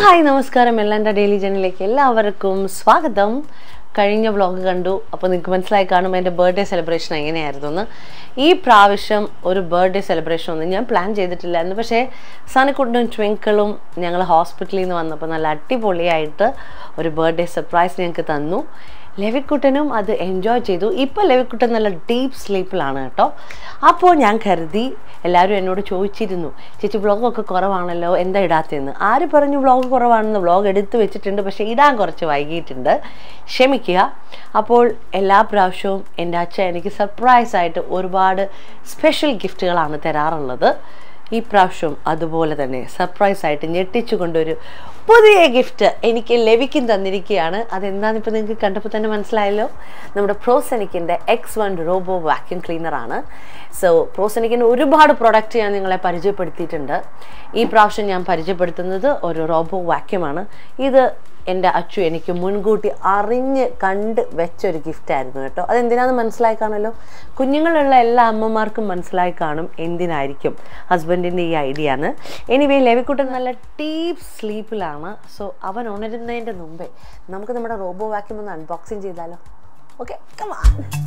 hi നമസ്കാരം എല്ലാൻ്റെ daily ജേണിലേക്ക് എല്ലാവർക്കും സ്വാഗതം കഴിഞ്ഞ വ്ളോഗ് കണ്ടു അപ്പോൾ നിങ്ങൾക്ക് മനസ്സിലായി കാണും എൻ്റെ ബർത്ത്ഡേ സെലിബ്രേഷൻ എങ്ങനെയായിരുന്നു എന്ന് ഈ പ്രാവശ്യം ഒരു ബർത്ത്ഡേ സെലിബ്രേഷൻ ഒന്നും ഞാൻ പ്ലാൻ ചെയ്തിട്ടില്ലായിരുന്നു പക്ഷേ സനക്കുണ്ടും ട്വിങ്കിളും ഞങ്ങൾ ഹോസ്പിറ്റലിൽ നിന്ന് വന്നപ്പോൾ നല്ല അടിപൊളിയായിട്ട് ഒരു ബർത്ത്ഡേ സർപ്രൈസ് ഞങ്ങൾക്ക് തന്നു ലെവിക്കുട്ടനും അത് എൻജോയ് ചെയ്തു ഇപ്പോൾ ലെവിക്കുട്ടൻ നല്ല ഡീപ്പ് സ്ലീപ്പിലാണ് കേട്ടോ അപ്പോൾ ഞാൻ കരുതി എല്ലാവരും എന്നോട് ചോദിച്ചിരുന്നു ചേച്ചി വ്ളോഗൊക്കെ കുറവാണല്ലോ എന്താ ഇടാത്തതെന്ന് ആര് പറഞ്ഞു വ്ളോഗ് കുറവാണെന്ന് വ്ളോഗ് എടുത്ത് വെച്ചിട്ടുണ്ട് പക്ഷേ ഇടാൻ കുറച്ച് വൈകിയിട്ടുണ്ട് ക്ഷമിക്കുക അപ്പോൾ എല്ലാ പ്രാവശ്യവും എൻ്റെ അച്ഛൻ എനിക്ക് സർപ്രൈസ് ആയിട്ട് ഒരുപാട് സ്പെഷ്യൽ ഗിഫ്റ്റുകളാണ് തരാറുള്ളത് ഈ പ്രാവശ്യം അതുപോലെ തന്നെ സർപ്രൈസ് ആയിട്ട് ഞെട്ടിച്ചുകൊണ്ടൊരു പുതിയ ഗിഫ്റ്റ് എനിക്ക് ലഭിക്കും തന്നിരിക്കുകയാണ് അതെന്താണെന്ന് ഇപ്പോൾ നിങ്ങൾക്ക് കണ്ടപ്പോൾ തന്നെ മനസ്സിലായല്ലോ നമ്മുടെ പ്രോസെനിക്കിൻ്റെ എക്സ് വൺ റോബോ വാക്യൂം ക്ലീനറാണ് സോ പ്രോസെനിക്കിൻ്റെ ഒരുപാട് പ്രൊഡക്റ്റ് ഞാൻ നിങ്ങളെ പരിചയപ്പെടുത്തിയിട്ടുണ്ട് ഈ പ്രാവശ്യം ഞാൻ പരിചയപ്പെടുത്തുന്നത് ഒരു റോബോ വാക്യൂമാണ് ഇത് എൻ്റെ അച്ചു എനിക്ക് മുൻകൂട്ടി അറിഞ്ഞ് കണ്ട് വെച്ചൊരു ഗിഫ്റ്റായിരുന്നു കേട്ടോ അതെന്തിനാന്ന് മനസ്സിലായി കാണല്ലോ കുഞ്ഞുങ്ങളുള്ള എല്ലാ അമ്മമാർക്കും മനസ്സിലായി കാണും എന്തിനായിരിക്കും ഹസ്ബൻഡിൻ്റെ ഈ ഐഡിയ ആണ് എനിവേ ലെവിക്കുട്ടൻ നല്ല ഡീപ്പ് സ്ലീപ്പിലാണ് സോ അവൻ ഉണരുന്നതിൻ്റെ മുമ്പേ നമുക്ക് നമ്മുടെ റോബോ വാക്യൂം ഒന്ന് അൺബോക്സിങ് ചെയ്താലോ ഓക്കെ കമാ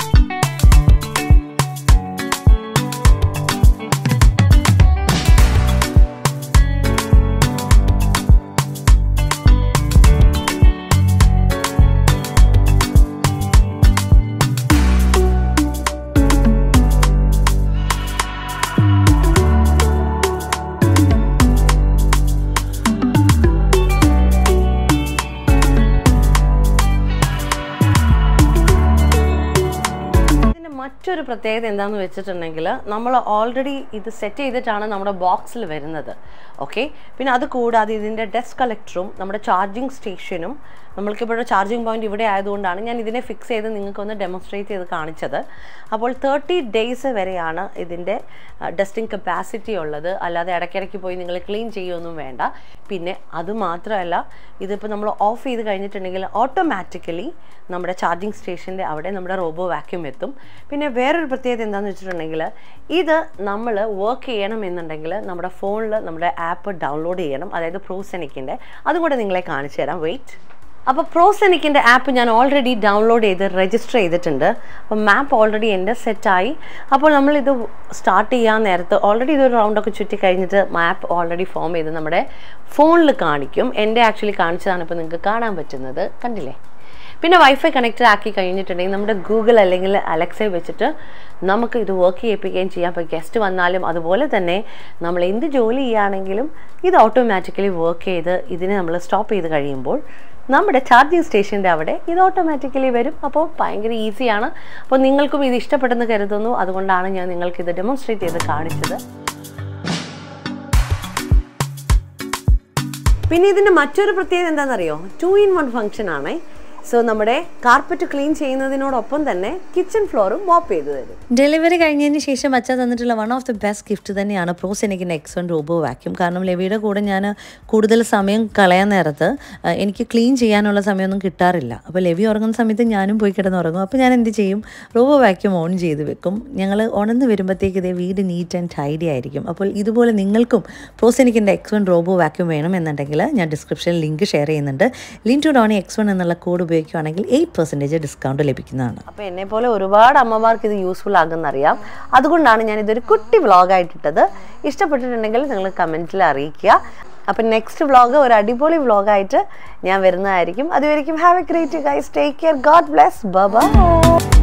ഇതിൻ്റെ മറ്റൊരു പ്രത്യേകത എന്താണെന്ന് വെച്ചിട്ടുണ്ടെങ്കിൽ നമ്മൾ ഓൾറെഡി ഇത് സെറ്റ് ചെയ്തിട്ടാണ് നമ്മുടെ ബോക്സിൽ വരുന്നത് ഓക്കെ പിന്നെ അത് കൂടാതെ ഇതിൻ്റെ ഡെസ്ക് കളക്ടറും നമ്മുടെ ചാർജിങ് സ്റ്റേഷനും നമ്മൾക്കിവിടെ ചാർജിങ് പോയിന്റ് ഇവിടെ ആയതുകൊണ്ടാണ് ഞാൻ ഇതിനെ ഫിക്സ് ചെയ്ത് നിങ്ങൾക്കൊന്ന് ഡെമോൺസ്ട്രേറ്റ് ചെയ്ത് കാണിച്ചത് അപ്പോൾ തേർട്ടി ഡേയ്സ് വരെയാണ് ഇതിൻ്റെ ഡസ്റ്റിംഗ് കപ്പാസിറ്റി ഉള്ളത് അല്ലാതെ ഇടയ്ക്കിടയ്ക്ക് പോയി നിങ്ങൾ ക്ലീൻ ചെയ്യുമൊന്നും വേണ്ട പിന്നെ അത് മാത്രമല്ല ഇതിപ്പോൾ നമ്മൾ ഓഫ് ചെയ്ത് കഴിഞ്ഞിട്ടുണ്ടെങ്കിൽ ഓട്ടോമാറ്റിക്കലി നമ്മുടെ ചാർജിങ് സ്റ്റേഷൻ്റെ അവിടെ നമ്മുടെ റോബോ വാക്യൂം എത്തും പിന്നെ വേറൊരു പ്രത്യേകത എന്താണെന്ന് വെച്ചിട്ടുണ്ടെങ്കിൽ ഇത് നമ്മൾ വർക്ക് ചെയ്യണമെന്നുണ്ടെങ്കിൽ നമ്മുടെ ഫോണിൽ നമ്മുടെ ആപ്പ് ഡൗൺലോഡ് ചെയ്യണം അതായത് പ്രോസെനിക്കിൻ്റെ അതും കൂടെ നിങ്ങളെ കാണിച്ചു തരാം വെയിറ്റ് അപ്പോൾ പ്രോസെനിക്കിൻ്റെ ആപ്പ് ഞാൻ ഓൾറെഡി ഡൗൺലോഡ് ചെയ്ത് രജിസ്റ്റർ ചെയ്തിട്ടുണ്ട് അപ്പോൾ മാപ്പ് ഓൾറെഡി എൻ്റെ സെറ്റായി അപ്പോൾ നമ്മളിത് സ്റ്റാർട്ട് ചെയ്യാൻ നേരത്ത് ഓൾറെഡി ഇതൊരു റൗണ്ടൊക്കെ ചുറ്റി കഴിഞ്ഞിട്ട് മാപ്പ് ഓൾറെഡി ഫോം ചെയ്ത് നമ്മുടെ ഫോണിൽ കാണിക്കും എൻ്റെ ആക്ച്വലി കാണിച്ചതാണ് ഇപ്പോൾ നിങ്ങൾക്ക് കാണാൻ പറ്റുന്നത് കണ്ടില്ലേ പിന്നെ വൈഫൈ കണക്റ്റഡ് ആക്കി കഴിഞ്ഞിട്ടുണ്ടെങ്കിൽ നമ്മുടെ ഗൂഗിൾ അല്ലെങ്കിൽ അലക്സയെ വെച്ചിട്ട് നമുക്ക് ഇത് വർക്ക് ചെയ്യിപ്പിക്കുകയും ചെയ്യാം ഇപ്പോൾ ഗസ്റ്റ് വന്നാലും അതുപോലെ തന്നെ നമ്മൾ എന്ത് ജോലി ചെയ്യുകയാണെങ്കിലും ഇത് ഓട്ടോമാറ്റിക്കലി വർക്ക് ചെയ്ത് ഇതിനെ നമ്മൾ സ്റ്റോപ്പ് ചെയ്ത് കഴിയുമ്പോൾ നമ്മുടെ ചാർജിങ് സ്റ്റേഷൻ്റെ അവിടെ ഇത് ഓട്ടോമാറ്റിക്കലി വരും അപ്പോൾ ഭയങ്കര ഈസിയാണ് അപ്പോൾ നിങ്ങൾക്കും ഇത് ഇഷ്ടപ്പെട്ടെന്ന് കരുതുന്നു അതുകൊണ്ടാണ് ഞാൻ നിങ്ങൾക്ക് ഇത് ഡെമോൺസ്ട്രേറ്റ് ചെയ്ത് കാണിച്ചത് പിന്നെ ഇതിൻ്റെ മറ്റൊരു പ്രത്യേകത എന്താണെന്നറിയോ ടു ഇൻ വൺ ഫംഗ്ഷൻ ആണേ സോ നമ്മുടെ കാർപ്പറ്റ് ക്ലീൻ ചെയ്യുന്നതിനോടൊപ്പം തന്നെ കിച്ചൺ ഫ്ലോറും മോപ്പ് ചെയ്ത് തരും ഡെലിവറി കഴിഞ്ഞതിന് ശേഷം അച്ഛ തന്നിട്ടുള്ള one of the best gift തന്നെയാണ് പ്രോസ് എനിക്ക് എക്സ് വൺ റോബോ വാക്യൂം കാരണം ലെവിയുടെ കൂടെ ഞാൻ കൂടുതൽ സമയം കളയാൻ നേരത്ത് ആ, എനിക്ക് ക്ലീൻ ചെയ്യാനുള്ള സമയമൊന്നും കിട്ടാറില്ല അപ്പോൾ ലെവി ഉറങ്ങുന്ന സമയത്ത് ഞാനും പോയി കിടന്ന് ഉറങ്ങും അപ്പോൾ ഞാൻ എന്ത് ചെയ്യും റോബോ വാക്യൂം ഓൺ ചെയ്ത് വെക്കും ഞങ്ങൾ ഉണർന്ന് വരുമ്പോഴത്തേക്ക് ഇതേ വീട് നീറ്റ് ആൻഡ് ടൈഡി ആയിരിക്കും അപ്പോൾ ഇതുപോലെ നിങ്ങൾക്കും പ്രോസ് എനിക്ക് എക്സ് വൺ റോബോ വാക്യൂം വേണമെന്നുണ്ടെങ്കിൽ ഞാൻ ഡിസ്ക്രിപ്ഷനിൽ ലിങ്ക് ഷെയർ ചെയ്യുന്നുണ്ട് ലിൻ ടു ഡോണി എക്സ് വൺ എന്നുള്ള കോഡ് ഉപയോഗിക്കുകയാണെങ്കിൽ എയ്റ്റ് പെർസെൻറ്റേജ് ഡിസ്കൗണ്ട് ലഭിക്കുന്നതാണ് അപ്പോൾ എന്നെ പോലെ ഒരുപാട് അമ്മമാർക്ക് ഇത് യൂസ്ഫുൾ ആകുമെന്നറിയാം അതുകൊണ്ടാണ് ഞാൻ ഇതൊരു കുട്ടി വ്ളോഗായിട്ടിട്ടത് ഇഷ്ടപ്പെട്ടിട്ടുണ്ടെങ്കിൽ നിങ്ങൾ കമൻറ്റിൽ അറിയിക്കുക അപ്പം നെക്സ്റ്റ് വ്ളോഗ് ഒരു അടിപൊളി വ്ളോഗായിട്ട് ഞാൻ വരുന്നതായിരിക്കും അതുവരെയും have a great guys take care God bless by